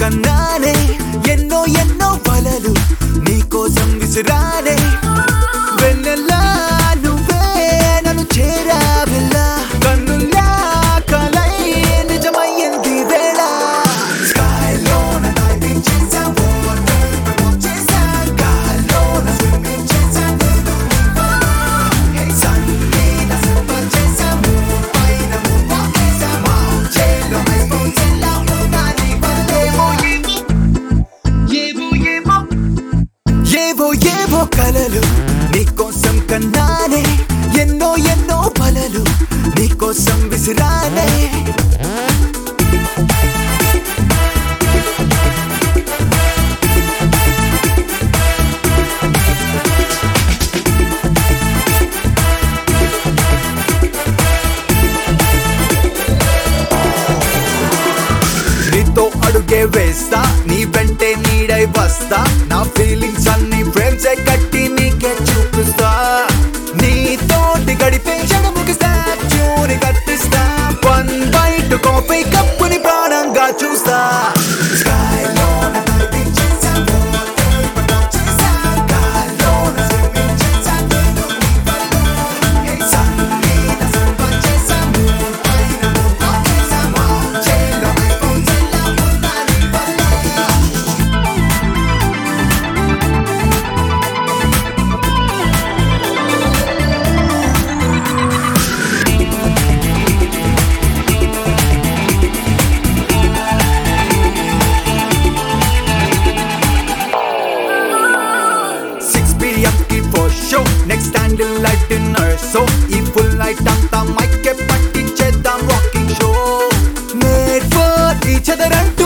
కన్నానే ఎన్నో ఎన్నో వలలు నీకోసం విసిరానే వెన్నెలా నువ్వే నన్ను చేరావిల్లా కన్నుల్లా కలై నిజమయ్యింది వేళ స్కైలోన డైవింగ్ చేసా వాటర్ వాక్ చేసా గాల్లోన స్విమ్మింగ్ చేసా నేను హే సన్నీ నా సూపర్ చేసా మూవ్ పైన మూవ్ వాక్ చేసా మౌత్ చేలో ఐస్ బౌన్స్ ఎలా ఉన్నా నీ వల్లేమో ఏవో ఏవో ఏవో ఏవో కలలు నీకోసం కన్నానే ఎన్నో ఎన్నో బలలు నీకోసం విసిరానే నీతో అడుగే వేస్తా నీ వెంటే నీడై వస్తా నా ఫీలింగ్స్ అన్ని ఫ్రేమ్స్ కట్టి నీకే చూపిస్తా నీతోటి గడిపే క్షణముకి స్టాచ్యూని కట్టిస్తా వన్ బైట్ కాఫీ కప్పుని ప్రాణంగా చూస్తా స్కైలోన diving చేసా, water పటం చేసా, గాల్లోన swimming చేసా, నేను నీ వల్ల. Hey, sunny నా super చేసా, moon పైన moon walk చేసా, mouth చేలో iPhones ఎలా ఉన్నా నీ వల్ల. సిక్స్ పిఎం కి ఫోర్ షో నెక్స్ట్ స్టాండిల్ లైట్ డిన్నర్ సో ఈ ఫుల్ నైట్ అంతా మైక్ పట్టించేద్దాం walking show made for each other అంటూ